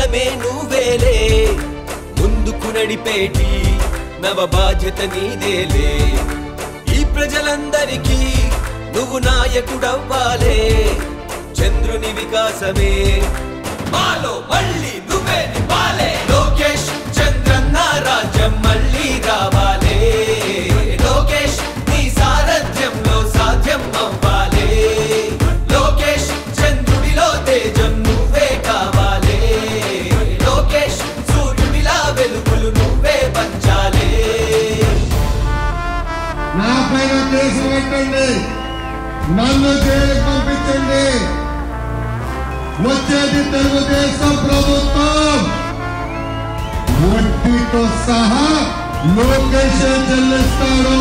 జీవితమే నువ్వేలే ముందుకు నడిపేటి నవ బాధ్యత నీదేలే ఈ ప్రజలందరికీ నువ్వు నాయకుడవ్వాలే చంద్రుని వికాసమే మాలో మళ్ళీ నువ్వే నింపాలే లోకేష్ చంద్రన్న రాజ్యం మళ్ళీ రావాలే లోకేష్ నీ సారథ్యంలో సాధ్యం అవ్వాలే లోకేష్ చంద్రుడిలో తేజం నువ్వే కావాలే లోకేష్ సూర్యుడిలా వెలుగులు నువ్వే పంచాలే నా పైన కేసు పెట్టండి నన్ను జైలుకి పంపించండి వచ్చేది తెలుగుదేశం ప్రభుత్వం వడ్డీతో సహా లోకేష్ చెల్లిస్తాడు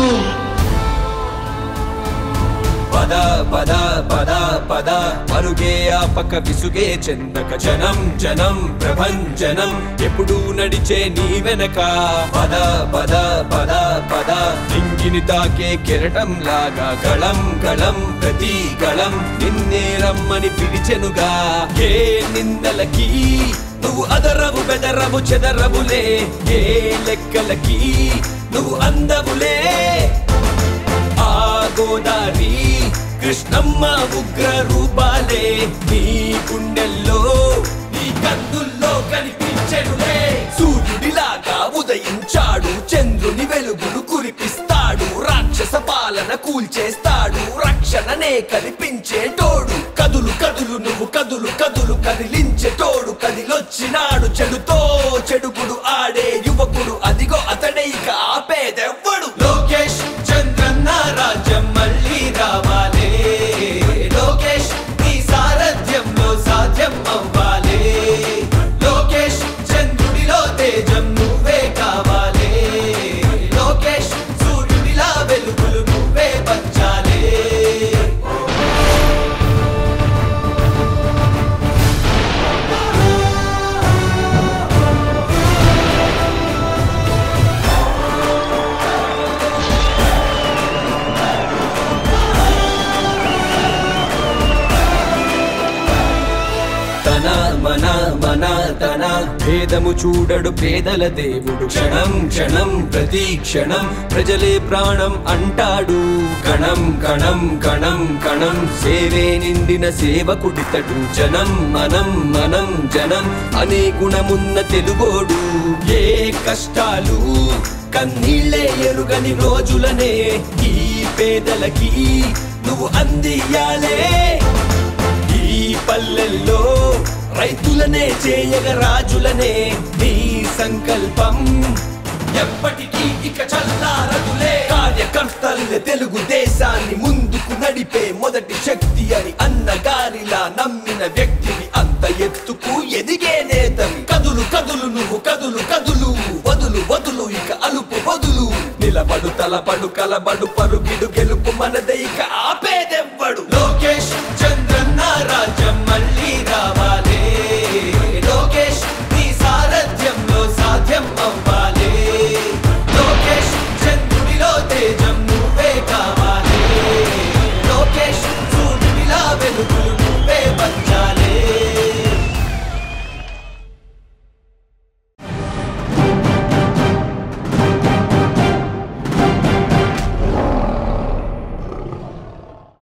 పద పద పద పద పరుగే ఆపక విసుగే చెందక జనం జనం ప్రభంజనం ఎప్పుడు నడిచే నీ వెనక పద పద పద పద ఇంగిని తాకే కెరటం లాగా గళం గళం ప్రతి గళం నిన్నే రమ్మని పిలిచెనుగా ఏ నిందలకి నువ్వు అదరవు బెదరవు చెదరవులే ఏ లెక్కలకి నువ్వు అందవులే ఆ గోదారి కృష్ణమ్మ ఉగ్ర రూపాలే నీ గుండెల్లో నీ కన్నుల్లో కనిపించెనులే సూర్యుడిలాగా ఉదయించాడు చంద్రుని వెలుగులు కురిపిస్తాడు రాక్షస పాలన కూల్చేస్తాడు రక్షణనే కనిపించేటోడు కదులు కదులు నువ్వు కదులు కదులు కదిలించేటోడు కదిలొచ్చినాడు చెడుతో చెడుగుడు ఆడే యువకుడు అదిగో అతడే ఇక ఆపేదెవ్వడు లోకేష్ చంద్రన్న రాజ్యం మళ్ళీ రావాలే లోకేష్ నీ సారథ్యంలో సాధ్యం అవ్వాలే లోకేష్ చంద్రుడిలో తేజం నువ్వే కావాలే లోకేష్ సూర్యుడిలా వెలుగులు నువ్వే పంచాలే తన మన మన తన భేదము చూడడు పేదల దేవుడు క్షణం క్షణం ప్రతి క్షణం ప్రజలే ప్రాణం అంటాడు కణం కణం కణం కణం సేవే నిండిన సేవకుడితడు జనం మనం మనం జనం అనే గుణమున్న తెలుగోడు ఏ కష్టాలు కన్నీళ్ళే ఎరుగని రోజులనే ఈ పేదలకి నువ్వు అందియాలే ఈ పల్లెల్లో రైతులనే చేయగ రాజులనే నీ సంకల్పం ఎప్పటికీ ఇక చల్లారదులే కార్యకర్తలే తెలుగు దేశాన్ని ముందుకు నడిపే మొదటి శక్తి అని అన్నగారిలా నమ్మిన వ్యక్తిని అంత ఎత్తుకు ఎదిగే నేతవి కదులు కదులు నువ్వు కదులు కదులు వదులు వదులు ఇక అలుపు వదులు నిలబడు తలపడు కలబడు పరుగిడు గెలుపు